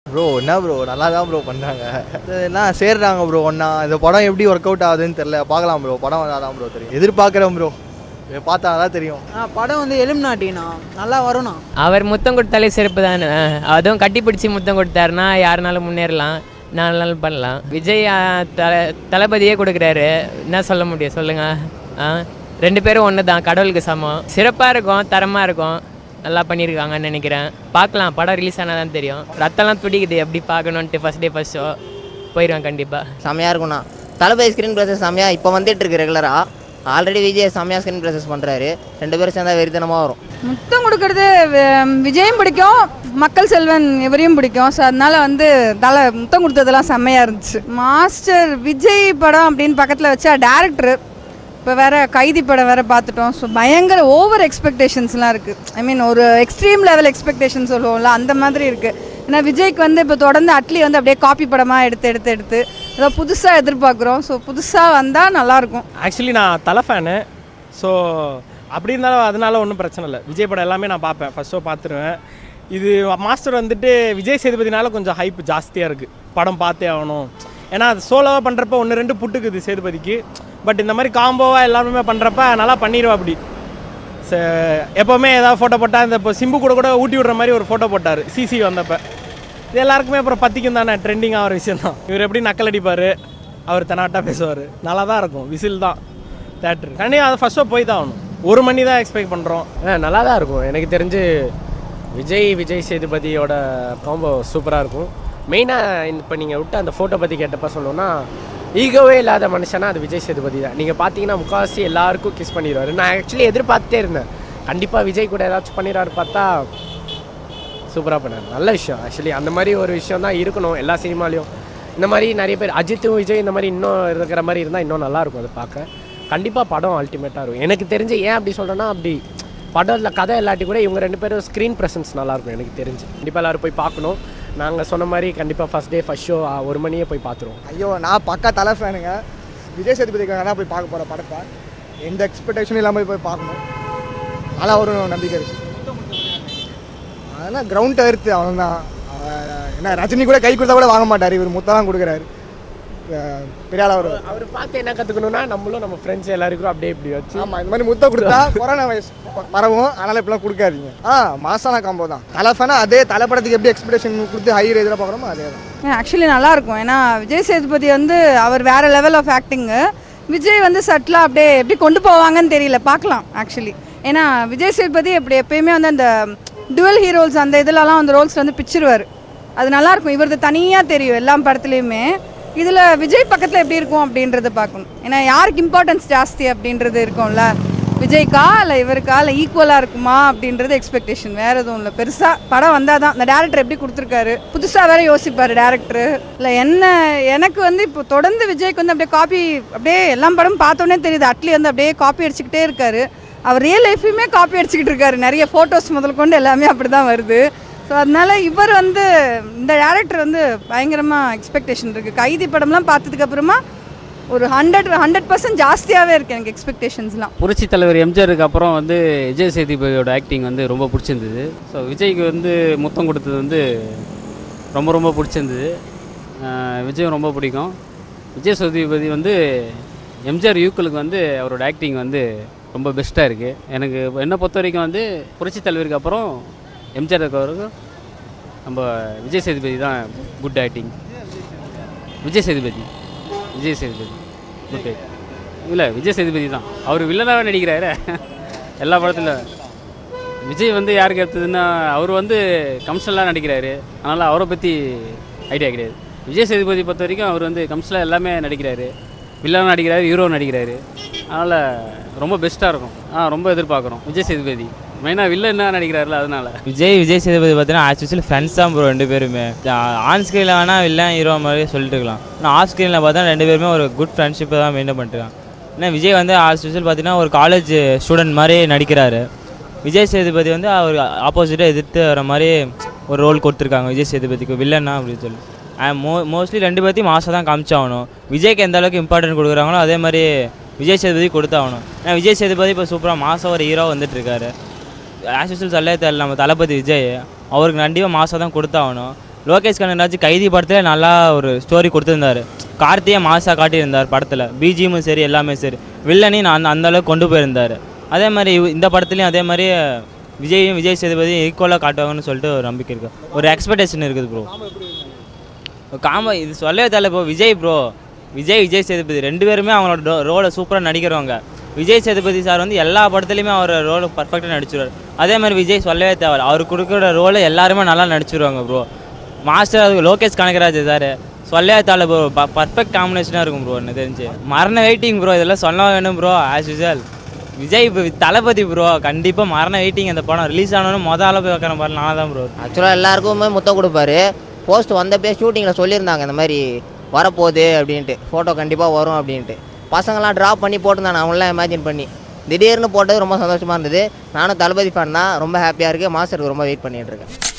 bro என்ன bro நல்லா தான் ப்ரோ பண்ணாங்க என்ன சேர்றாங்க ப்ரோ ஒன்றா இந்த படம் எப்படி ஒர்க் அவுட் ஆகுதுன்னு தெரில பார்க்கலாம் ப்ரோ படம் வந்தால் தான் ப்ரோ தெரியும் எதிர்பார்க்குறேன் ப்ரோ பார்த்தா தான் தெரியும் ஆ படம் வந்து எலுமினாட்டினா நல்லா வரும்ண்ணா அவர் முத்தம் கொடுத்தாலே சிறப்பு தானே அதுவும் கட்டி பிடிச்சி முத்தம் கொடுத்தாருன்னா யாருனாலும் முன்னேறலாம் நாலு நாள் பண்ணலாம் விஜய் ஆ, தல தளபதியே கொடுக்குறாரு என்ன சொல்ல முடியும் சொல்லுங்க ஆ ரெண்டு பேரும் ஒன்று தான் கடவுளுக்கு சமம் சிறப்பாக இருக்கும் தரமாக இருக்கும் நல்லா பண்ணியிருக்காங்கன்னு நினைக்கிறேன் பார்க்கலாம் படம் ரிலீஸ் ஆனால் தான் தெரியும் ரத்தம்லாம் துடிக்குது எப்படி பார்க்கணுன்ட்டு ஃபஸ்ட் டே ஃபஸ்ட் ஷோ போயிடுவேன் கண்டிப்பாக செம்மையாக இருக்கும்ண்ணா தளபதி ஸ்க்ரீன் ப்ரொசஸ் செம்மையாக இப்போ வந்துட்டு இருக்கு ரெகுலராக ஆல்ரெடி விஜய் செம்மையாக ஸ்க்ரீன் ப்ரொசஸ் பண்ணுறாரு ரெண்டு பேரும் சேர்ந்தா வெறித்தனமாக வரும் முத்தம் கொடுக்கறது வி- விஜயும் பிடிக்கும் மக்கள் செல்வன் இவரையும் பிடிக்கும் ஸோ அதனால வந்து தலை முத்தம் கொடுத்ததெல்லாம் செம்மையாக இருந்துச்சு மாஸ்டர் விஜய் படம் அப்படின்னு பக்கத்தில் வச்சா டேரக்டர் இப்போ வேற கைதி படம் வேற பார்த்துட்டோம் ஸோ பயங்கர ஓவர் எக்ஸ்பெக்டேஷன்ஸ்லாம் இருக்குது ஐ மீன் ஒரு எக்ஸ்ட்ரீம் லெவல் எக்ஸ்பெக்டேஷன் சொல்லுவோம்ல அந்த மாதிரி இருக்குது ஏன்னா விஜய்க்கு வந்து இப்போ தொடர்ந்து அட்லி வந்து அப்படியே காப்பி படமாக எடுத்து எடுத்து எடுத்து ஏதோ புதுசாக எதிர்பார்க்குறோம் ஸோ புதுசாக வந்தால் நல்லாயிருக்கும் ஆக்சுவலி நான் தலை ஃபேனு ஸோ அப்படி இருந்தாலும் அதனால ஒன்றும் பிரச்சனை இல்லை விஜய் படம் எல்லாமே நான் பார்ப்பேன் ஃபர்ஸ்ட் ஷோ பார்த்துருவேன் இது மாஸ்டர் வந்துட்டு விஜய் சேதுபதினால கொஞ்சம் ஹைப் ஜாஸ்தியாக இருக்குது படம் பார்த்தே ஆகணும் ஏன்னா அது சோலோவாக பண்ணுறப்ப ஒன்று ரெண்டு புட்டுக்குது சேதுபதிக்கு பட் இந்த மாதிரி காம்போவாக எல்லாருமே பண்ணுறப்ப நல்லா பண்ணிடுவா அப்படி எப்போவுமே ஏதாவது ஃபோட்டோ போட்டால் இந்த இப்போ சிம்பு கூட கூட ஊட்டி விடுற மாதிரி ஒரு ஃபோட்டோ போட்டார் சிசி வந்தப்போ இது எல்லாருக்குமே அப்புறம் பத்திக்கும் தானே ட்ரெண்டிங் ஆகிற விஷயம் தான் இவர் எப்படி நக்கல் அடிப்பார் அவர் தெனாட்டா பேசுவார் நல்லா தான் இருக்கும் விசில் தான் தேட்டர் கண்டிப்பாக அதை ஃபஸ்ட் ஷோ போய் தான் ஆகணும் ஒரு மணி தான் எக்ஸ்பெக்ட் பண்ணுறோம் ஆ நல்லா தான் இருக்கும் எனக்கு தெரிஞ்சு விஜய் விஜய் சேதுபதியோட காம்போ சூப்பராக இருக்கும் மெயினாக இப்போ நீங்கள் விட்டு அந்த ஃபோட்டோ பற்றி கேட்டப்ப சொல்லணும்னா ஈகோவே இல்லாத மனுஷனா அது விஜய் சேதுபதி தான் நீங்கள் பார்த்தீங்கன்னா முக்கால்வாசி எல்லாருக்கும் கிஸ் பண்ணிடுவார் நான் ஆக்சுவலி எதிர்பார்த்துட்டே இருந்தேன் கண்டிப்பாக விஜய் கூட ஏதாச்சும் பண்ணிடுறாரு பார்த்தா சூப்பராக பண்ணார் நல்ல விஷயம் ஆக்சுவலி அந்த மாதிரி ஒரு விஷயம் தான் இருக்கணும் எல்லா சினிமாலையும் இந்த மாதிரி நிறைய பேர் அஜித்தும் விஜய் இந்த மாதிரி இன்னும் இருக்கிற மாதிரி இருந்தால் இன்னும் நல்லாயிருக்கும் அதை பார்க்க கண்டிப்பாக படம் அல்டிமேட்டாக இருக்கும் எனக்கு தெரிஞ்சு ஏன் அப்படி சொல்கிறேன்னா அப்படி படத்தில் கதை இல்லாட்டி கூட இவங்க ரெண்டு பேரும் ஸ்க்ரீன் ப்ரெசன்ஸ் நல்லாயிருக்கும் எனக்கு தெரிஞ்சு கண்டிப்பாக எல்லோரும் போய் பார்க்கணும் நாங்கள் சொன்ன மாதிரி கண்டிப்பாக ஃபஸ்ட் டே ஃபஸ்ட் ஷோ ஒரு மணியே போய் பார்த்துருவோம் ஐயோ நான் பக்கா தலை ஃபேனுங்க விஜய் சேதுபதிக்காக தான் போய் பார்க்க போகிற படத்தை எந்த எக்ஸ்பெக்டேஷனும் இல்லாமல் போய் பார்க்கணும் நல்லா ஒரு நம்பிக்கை இருக்குது அதெல்லாம் கிரவுண்ட் எர்த்து அவன் தான் என்ன ரஜினி கூட கை கொடுத்தா கூட வாங்க மாட்டார் இவர் முத்தம் கொடுக்குறாரு அஹ் பெரிய ஆளா வருவார் அவர் பார்த்து என்ன கற்றுக்கணும்னா நம்மளும் நம்ம ஃப்ரெண்ட்ஸ் எல்லாருக்கும் அப்படியே இப்படி வச்சு ஆமாம் இந்த மாதிரி முத்தம் கொடுத்தா கொரோனா வைரஸ் ப- பரவும் அதனால் இப்படிலாம் கொடுக்காதீங்க ஆ மாசான காம்போ தான் தலை ஃபேனா அதே தலை படத்துக்கு எப்படி எக்ஸ்பெக்டேஷன் கொடுத்து ஹை ரேஜில் பார்க்குறோமோ அதே தான் ஆக்சுவலி நல்லா இருக்கும் ஏன்னா விஜய் சேதுபதி வந்து அவர் வேற லெவல் ஆஃப் ஆக்டிங்கு விஜய் வந்து சட்டிலாக அப்படியே எப்படி கொண்டு போவாங்கன்னு தெரியல பார்க்கலாம் ஆக்சுவலி ஏன்னா விஜய் சேதுபதி எப்படி எப்பயுமே வந்து அந்த டுவெல் ஹீரோஸ் அந்த இதுலலாம் அந்த ரோல்ஸ் வந்து பிச்சிருவார் அது நல்லா இருக்கும் இவரது தனியாக தெரியும் எல்லா படத்துலையுமே இதில் விஜய் பக்கத்தில் எப்படி இருக்கும் அப்படின்றத பார்க்கணும் ஏன்னா யாருக்கு இம்பார்ட்டன்ஸ் ஜாஸ்தி அப்படின்றது இருக்கும்ல விஜய்க்கா இல்லை இவருக்கா இல்லை ஈக்குவலாக இருக்குமா அப்படின்றது எக்ஸ்பெக்டேஷன் வேற எதுவும் இல்லை பெருசாக படம் வந்தால் தான் இந்த டேரக்டர் எப்படி கொடுத்துருக்காரு புதுசாக வேற யோசிப்பார் டேரக்டர் இல்லை என்ன எனக்கு வந்து இப்போ தொடர்ந்து விஜய்க்கு வந்து அப்படியே காப்பி அப்படியே எல்லா படமும் பார்த்தோன்னே தெரியுது அட்லி வந்து அப்படியே காப்பி அடிச்சுக்கிட்டே இருக்காரு அவர் ரியல் லைஃபையுமே காப்பி அடிச்சுக்கிட்டு இருக்காரு நிறைய ஃபோட்டோஸ் முதல் கொண்டு எல்லாமே அப்படி தான் வருது ஸோ அதனால இவர் வந்து இந்த டேரக்டர் வந்து பயங்கரமாக எக்ஸ்பெக்டேஷன் இருக்குது கைதி படம்லாம் பார்த்ததுக்கு அப்புறமா ஒரு ஹண்ட்ரட் ஹண்ட்ரட் பர்சன்ட் ஜாஸ்தியாகவே இருக்குது எனக்கு எக்ஸ்பெக்டேஷன்ஸ்லாம் புரட்சி தலைவர் எம்ஜிஆருக்கு அப்புறம் வந்து விஜய் சேதுபதியோட ஆக்டிங் வந்து ரொம்ப பிடிச்சிருந்தது ஸோ விஜய்க்கு வந்து முத்தம் கொடுத்தது வந்து ரொம்ப ரொம்ப பிடிச்சிருந்தது அஹ் விஜயும் ரொம்ப பிடிக்கும் விஜய் சேதுபதி வந்து எம்ஜிஆர் யூக்களுக்கு வந்து அவரோட ஆக்டிங் வந்து ரொம்ப பெஸ்ட்டாக இருக்குது எனக்கு என்னை பொறுத்த வரைக்கும் வந்து புரட்சி தலைவருக்கு அப்புறம் எம்ஜிஆர் இருக்கவருக்கும் நம்ம விஜய் சேதுபதி தான் good acting Vijay Sethupathi Vijay Sethupathi good இல்லை விஜய் சேதுபதி தான் அவர் வில்லனாக நடிக்கிறாரு எல்லா படத்தில் விஜய் வந்து யாருக்கு எடுத்ததுன்னா அவர் வந்து கம்சன்லாம் நடிக்கிறாரு அதனால் அவரை பற்றி ஐடியா கிடையாது விஜய் சேதுபதி பொறுத்த வரைக்கும் அவர் வந்து கம்சனில் எல்லாமே நடிக்கிறாரு வில்லனாக நடிக்கிறாரு ஹீரோ நடிக்கிறாரு அதனால் ரொம்ப பெஸ்ட்டாக இருக்கும் ஆ ரொம்ப எதிர்பார்க்குறோம் விஜய் சேதுபதி மெயினாக வில்லன்னா நடிக்கிறாருல அதனால விஜய் விஜய் சேதுபதி பார்த்தீங்கன்னா ஆக்சுவலி ஃப்ரெண்ட்ஸ் தான் ப்ரோ ரெண்டு பேருமே ஆன் ஸ்க்ரீனில் வேணால் வில்லன் ஹீரோ மாதிரி சொல்லிட்டு இருக்கலாம் ஆனால் ஆஃப் ஸ்க்ரீனில் பார்த்தா ரெண்டு பேருமே ஒரு குட் ஃப்ரெண்ட்ஷிப்பை தான் மெயின்டைன் பண்ணிட்டுருக்காங்க ஏன்னா விஜய் வந்து ஆஸ் யூஸ்வல் பார்த்தீங்கன்னா ஒரு காலேஜ் ஸ்டூடெண்ட் மாதிரி நடிக்கிறாரு விஜய் சேதுபதி வந்து அவர் ஆப்போசிட்டாக எதிர்த்து வர மாதிரி ஒரு ரோல் கொடுத்துருக்காங்க விஜய் சேதுபதிக்கு வில்லன்னா அப்படின்னு சொல்லி மோ மோஸ்ட்லி ரெண்டு பேர்த்தையும் மாதம் தான் காமிச்சாகணும் விஜய்க்கு எந்த அளவுக்கு இம்பார்ட்டன்ட் கொடுக்குறாங்களோ அதே மாதிரி விஜய் சேதுபதி கொடுத்தாகணும் ஏன்னா விஜய் சேதுபதி இப்போ சூப்பராக மாதம் ஒரு ஹீரோ வந்துட்டுருக்காரு ஆஸ் யூஸ்வல் சொல்லவே தெரியல நம்ம தளபதி விஜய் அவருக்கு கண்டிப்பாக மாதம் தான் கொடுத்தாகணும் லோகேஷ் கனகராஜ் கைதி படத்தில் நல்லா ஒரு ஸ்டோரி கொடுத்துருந்தாரு கார்த்தியை மாசாக காட்டியிருந்தார் படத்தில் பிஜிஎம்மும் சரி எல்லாமே சரி வில்லனையும் நான் அந்த அளவுக்கு கொண்டு போயிருந்தார் அதே மாதிரி இவ- இந்த படத்துலையும் அதே மாதிரி விஜயும் விஜய் சேதுபதியும் ஈக்குவலாக காட்டுவாங்கன்னு சொல்லிட்டு ஒரு நம்பிக்கை இருக்குது ஒரு எக்ஸ்பெக்டேஷன் இருக்குது ப்ரோ காம இது சொல்லவே தேவையில்ல ப்ரோ விஜய் ப்ரோ விஜய் விஜய் சேதுபதி ரெண்டு பேருமே அவங்களோட ரோலை சூப்பராக நடிக்கிறவங்க விஜய் சேதுபதி சார் வந்து எல்லா படத்துலையுமே அவர் ரோலை பர்ஃபெக்டாக நடிச்சிருவார் அதே மாதிரி விஜய் சொல்லவே தேவை அவர் கொடுக்குற ரோலை எல்லாருமே நல்லா நடிச்சிருவாங்க ப்ரோ மாஸ்டர் அது லோகேஷ் கனகராஜ் சார் சொல்லவே தேவை ப்ரோ பர்ஃபெக்ட் காம்பினேஷனாக இருக்கும் ப்ரோ எனக்கு தெரிஞ்சு மரண வெயிட்டிங் ப்ரோ இதெல்லாம் சொல்ல வேணும் ப்ரோ ஆஸ் யூஸ்வல் விஜய் இப்ப தளபதி ப்ரோ கண்டிப்பாக மரண வெயிட்டிங் அந்த படம் ரிலீஸ் ஆனோன்னு மொதல் ஆள போய் வைக்கிற பாரு நான் தான் ப்ரோ ஆக்சுவலாக எல்லாருக்குமே முத்தம் கொடுப்பாரு போஸ்ட் வந்தப்பே ஷூட்டிங்கில் சொல்லியிருந்தாங்க இந்த மாதிரி வரப்போகுது அப்படின்ட்டு ஃபோட்டோ கண்டிப்பாக வரும் அப்படின்ட்டு பசங்களாம் ட்ராப் பண்ணி போட்டிருந்தாங்க அவங்களாம் இமேஜின் பண்ணி திடீர்னு போட்டது ரொம்ப சந்தோஷமாக இருந்தது நானும் தளபதி ஃபேன் தான் ரொம்ப ஹாப்பியாக இருக்குது மாஸ்டருக்கு ரொம்ப வெயிட் பண்ணிட்டு இருக்கேன்